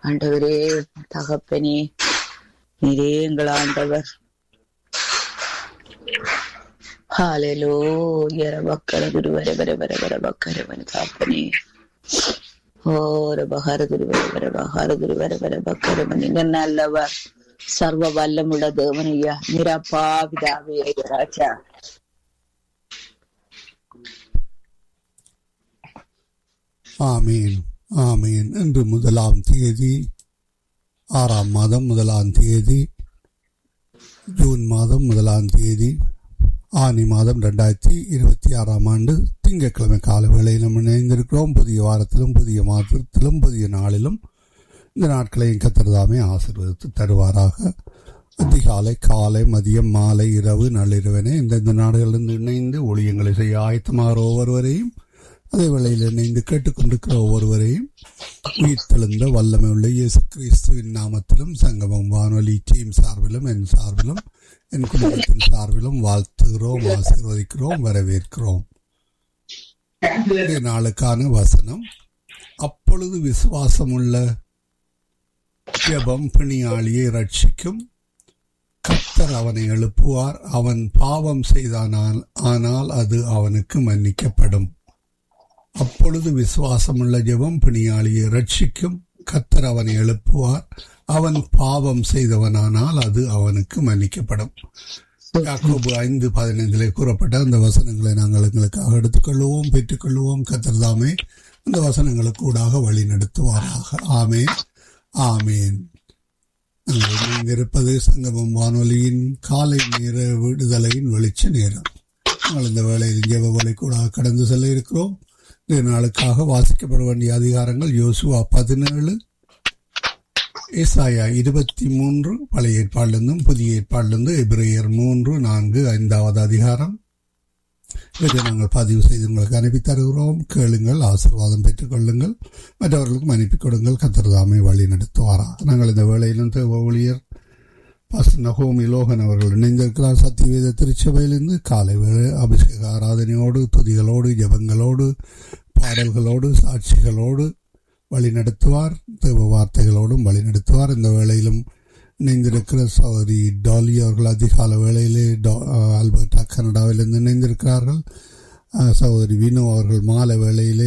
ஆண்டவரே தகப்பனே நீரே எங்கள் ஆண்டவர் ஹalleluya ரபக்கர குருவர வர வர வர பக்கர வர தாப்பனே ஓ ரபஹர குருவர வர பஹர குருவர வர பக்கர நீங்க நல்லவர் சர்வ வல்லமுள்ள தேவனையா நிரப்பா பிதாவே ராஜா ஆமீன் ஆமீன் இன்று முதலாம் தேதி ஆறாம் மாதம் முதலாம் தேதி ஜூன் மாதம் முதலாம் தேதி ஆனி மாதம் ரெண்டாயிரத்தி இருபத்தி ஆறாம் ஆண்டு திங்கட்கிழமை கால வேளையில் நம்ம இணைந்திருக்கிறோம் புதிய வாரத்திலும் புதிய மாதத்திலும் புதிய நாளிலும் இந்த நாட்களையும் கத்திரதாமே ஆசீர்வதித்து தருவாராக அதிகாலை காலை மதியம் மாலை இரவு நள்ளிரவனே இந்தந்த நாடுகளிலிருந்து இணைந்து ஒளியங்களை செய்ய ஆயத்தமாகிற ஒவ்வொருவரையும் அதே வேளையில் இணைந்து கேட்டுக்கொண்டிருக்கிற ஒவ்வொருவரையும் உயிர்த்தெழுந்த வல்லமை உள்ள இயேசு கிறிஸ்துவின் நாமத்திலும் சங்கமம் வானொலி டீம் சார்பிலும் என் சார்பிலும் என் குடும்பத்தின் சார்பிலும் வாழ்த்துகிறோம் ஆசீர்வதிக்கிறோம் வரவேற்கிறோம் இந்த நாளுக்கான வசனம் அப்பொழுது விசுவாசமுள்ள ஜெபம் பிணியாளியை ரட்சிக்கும் கத்தர் அவனை எழுப்புவார் அவன் பாவம் செய்தானால் ஆனால் அது அவனுக்கு மன்னிக்கப்படும் அப்பொழுது விசுவாசமுள்ள ஜெபம் பிணியாளியை ரட்சிக்கும் கத்தர் அவனை எழுப்புவார் அவன் பாவம் செய்தவனானால் அது அவனுக்கு மன்னிக்கப்படும் யாக்கோபு ஐந்து பதினைந்திலே கூறப்பட்ட அந்த வசனங்களை நாங்கள் எங்களுக்காக எடுத்துக்கொள்வோம் பெற்றுக்கொள்வோம் கத்தர் தாமே அந்த வசனங்களுக்கு கூடாக வழி நடத்துவாராக ஆமேன் ஆமேன் நாங்கள் இணைந்திருப்பது சங்கமம் வானொலியின் காலை நேர விடுதலையின் வெளிச்ச நேரம் நாங்கள் இந்த வேளையில் ஜெப கூட கடந்து செல்ல இருக்கிறோம் இந்த நாளுக்காக வாசிக்கப்பட வேண்டிய அதிகாரங்கள் யோசுவா பதினேழு ஏசாயா இருபத்தி மூன்று பழைய ஏற்பாடிலிருந்தும் புதிய ஏற்பாடிலிருந்து எபிரேயர் மூன்று நான்கு ஐந்தாவது அதிகாரம் இதை நாங்கள் பதிவு செய்து உங்களுக்கு அனுப்பி தருகிறோம் கேளுங்கள் ஆசீர்வாதம் பெற்றுக் கொள்ளுங்கள் மற்றவர்களுக்கும் அனுப்பி கொடுங்கள் கத்திரதாமை வழி நடத்துவாரா நாங்கள் இந்த வேளையிலும் தேவ ஊழியர் பாஸ் நகோமி லோகன் அவர்கள் இணைந்திருக்கிறார் சத்தியவேத திருச்சபையிலிருந்து காலை வேளை அபிஷேக ஆராதனையோடு துதிகளோடு ஜபங்களோடு பாடல்களோடு சாட்சிகளோடு வழி நடத்துவார் தேவ வார்த்தைகளோடும் வழி நடத்துவார் இந்த வேளையிலும் இணைந்திருக்கிற சௌரி டாலி அவர்கள் அதிகால வேளையிலே ஆல்பர்டா கனடாவிலிருந்து இணைந்திருக்கிறார்கள் சகோதரி வினோ அவர்கள் மாலை வேளையிலே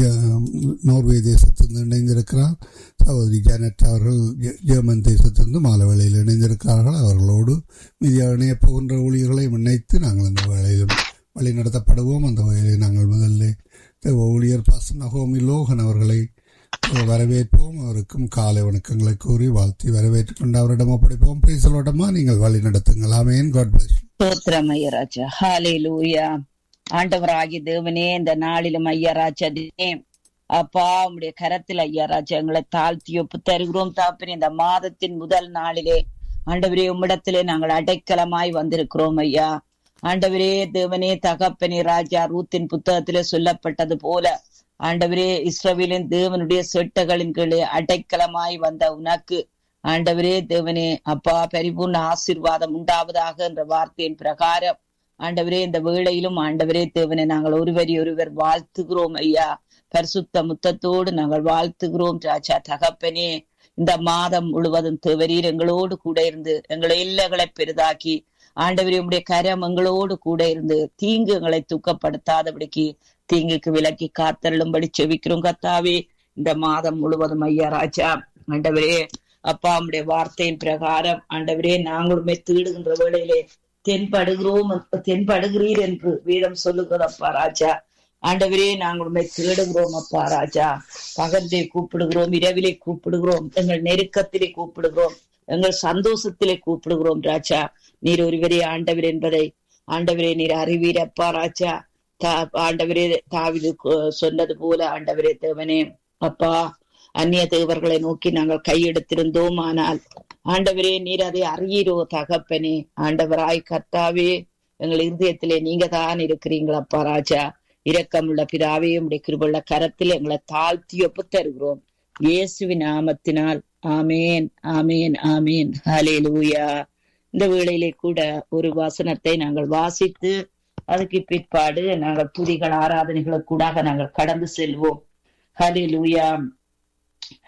நோர்வே தேசத்திலிருந்து இணைந்திருக்கிறார் சகோதரி ஜானட் அவர்கள் ஜெர்மன் தேசத்திலிருந்து மாலை வேளையில் இணைந்திருக்கிறார்கள் அவர்களோடு மீதியாக இணைய போகின்ற ஊழியர்களை இணைத்து நாங்கள் இந்த வேளையிலும் வழி நடத்தப்படுவோம் அந்த வகையிலே நாங்கள் முதல்ல தேவ ஊழியர் பாச நகோமி லோகன் அவர்களை வரவேற்போம் அவருக்கும் காலை வணக்கங்களை கூறி வாழ்த்தி வரவேற்றுக் கொண்டு அவரிடம் ஒப்படைப்போம் பேசலோட்டமா நீங்கள் வழி நடத்துங்கள் ஆமேன் காட் பிளஸ் ஸ்தோத்திரம் ஐயராஜா ஹாலே லூயா ஆண்டவராகி தேவனே இந்த நாளிலும் ஐயராஜனே அப்பா உடைய கரத்தில் ஐயராஜா எங்களை தாழ்த்தி ஒப்பு தருகிறோம் தாப்பின் இந்த மாதத்தின் முதல் நாளிலே ஆண்டவரே உம்மிடத்திலே நாங்கள் அடைக்கலமாய் வந்திருக்கிறோம் ஐயா ஆண்டவரே தேவனே தகப்பனே ராஜா ரூத்தின் புத்தகத்திலே சொல்லப்பட்டது போல ஆண்டவரே இஸ்ரவேலின் தேவனுடைய செட்டகளின் கீழே அடைக்கலமாய் வந்த உனக்கு ஆண்டவரே தேவனே அப்பா பரிபூர்ண ஆசீர்வாதம் உண்டாவதாக என்ற வார்த்தையின் பிரகாரம் ஆண்டவரே இந்த வேளையிலும் ஆண்டவரே தேவனை நாங்கள் ஒருவரி ஒருவர் வாழ்த்துகிறோம் ஐயா பரிசுத்த முத்தத்தோடு நாங்கள் வாழ்த்துகிறோம் ராஜா தகப்பனே இந்த மாதம் முழுவதும் தேவரீர் எங்களோடு கூட இருந்து எங்களை எல்லைகளை பெரிதாக்கி ஆண்டவரே உடைய கரம் எங்களோடு கூட இருந்து தீங்கு எங்களை தூக்கப்படுத்தாதபடிக்கு தீங்குக்கு விலக்கி காத்தருளும்படி செவிக்கிறோம் கத்தாவே இந்த மாதம் முழுவதும் ஐயா ராஜா ஆண்டவரே அப்பா உடைய வார்த்தையின் பிரகாரம் ஆண்டவரே நாங்களுமே தேடுகின்ற வேளையிலே தென்படுகிறோம் தென்படுகிறீர் என்று வீதம் சொல்லுகிறது அப்பா ராஜா ஆண்டவரே நாங்களுமே தேடுகிறோம் அப்பா ராஜா பகர்ந்தே கூப்பிடுகிறோம் இரவிலே கூப்பிடுகிறோம் எங்கள் நெருக்கத்திலே கூப்பிடுகிறோம் எங்கள் சந்தோஷத்திலே கூப்பிடுகிறோம் ராஜா நீர் ஒருவரே ஆண்டவர் என்பதை ஆண்டவரே நீர் அறிவீர் அப்பா ராஜா ஆண்டவரே தாவிது சொன்னது போல ஆண்டவரே தேவனே அப்பா அந்நிய தேவர்களை நோக்கி நாங்கள் கையெடுத்திருந்தோம் ஆனால் ஆண்டவரே நீர் அதை அறியீரோ தகப்பனே ஆண்டவராய் கர்த்தாவே எங்கள் இருதயத்திலே நீங்க தான் இருக்கிறீங்களப்பா ராஜா இரக்கமுள்ள பிதாவே உடைய கிருபுள்ள கரத்தில் எங்களை தாழ்த்தி ஒப்பு தருகிறோம் இயேசுவின் நாமத்தினால் ஆமேன் ஆமேன் ஆமேன் ஹலே லூயா இந்த வேளையிலே கூட ஒரு வாசனத்தை நாங்கள் வாசித்து அதுக்கு பிற்பாடு நாங்கள் துதிகள் ஆராதனைகளுக்கு கூடாக நாங்கள் கடந்து செல்வோம் ஹலே லூயா